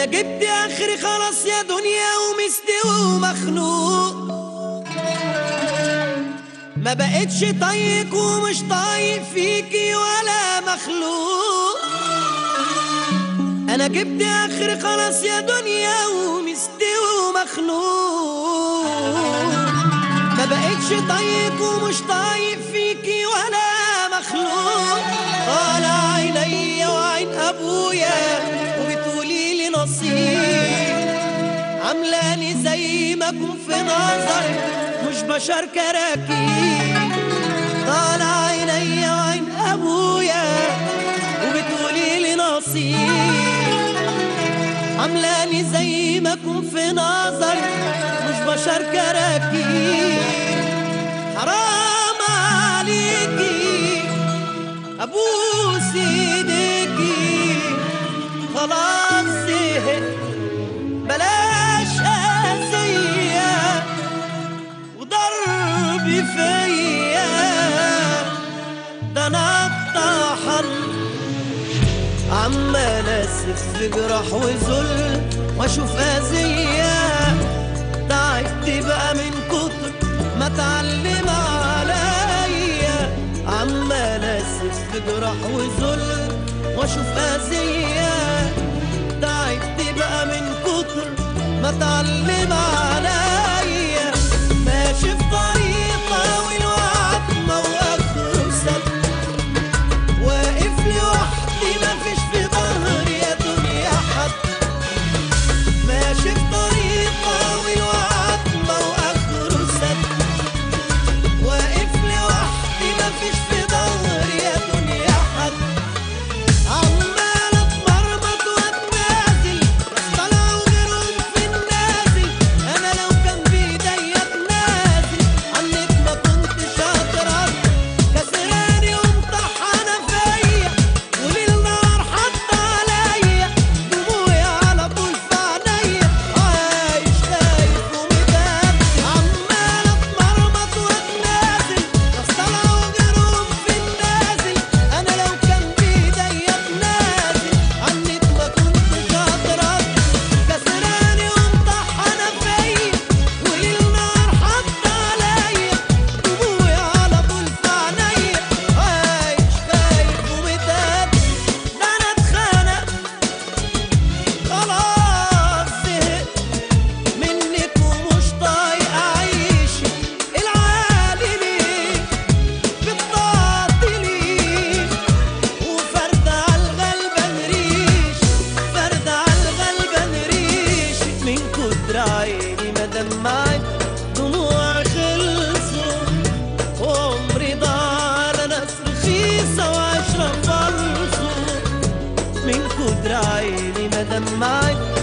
جبت اخري خلاص يا دنيا ومستوي ومخنوق ما بقتش طايق ومش طايق فيكي ولا مخلوق انا جبت اخري خلاص يا دنيا ومستوي ومخنوق ما بقتش طايق ومش طايق فيكي ولا مخلوق طالع عينيا وعين ابويا وبتقولي لي نصيب عاملاني زي ما اكون في نظرك مش بشر كراكيب طالع عينيا وعين ابويا وبتقولي لي نصيب عاملاني زي ما اكون في نظرك مش بشر كراكيب حرام عليكي ابوس ايديكي خلاص زهقت بلاش اذيه وضرب فيا ده انا اتطحن عمال اسف في جراح وذل واشوف اذيه تعبت بقى من كتر ما اتعلم عليا عمال اسف في جراح وذل واشوف اذيه تعبت بقى من كتر ما اتعلم عليا ماشي في طريق طويل وعتمة واخره سد واقف لوحدي مفيش في ظهري يا دنيا حد ماشي في طريق طويل وعتمة واخره سد واقف لوحدي مفيش في ظهري يا دنيا حد عمال اتمرمط واتنازل بس طلعوا غيرهم في النازل انا لو كان بايديا اتنازل عنك ما كنتش هترد كسراني ومطحنه فيا وليل نهار حاطه عليا دموعي على طول في عينيا عايش خايف ومتاب عمال اتمرمط واتنازل بس طلعوا غيرهم في النازل انا لو كان بايديا اتنازل عنك ما كنتش هترد كسراني ومطحنه فيا وليل نهار حاطه عليا دموعي على طول في عينيا عايش خايف ومتاب ده انا اتخانق خلاص زهقت منك ومش طايق اعيش العالي ليه بتطاطلي وفرد على الغلبان ريش فرد على الغلبان ريش من كتر عيني ما دمعت دموع خلصوا وعمري ضاع على ناس رخيصة وعشرة فلصوا من كتر عيني ما دمعت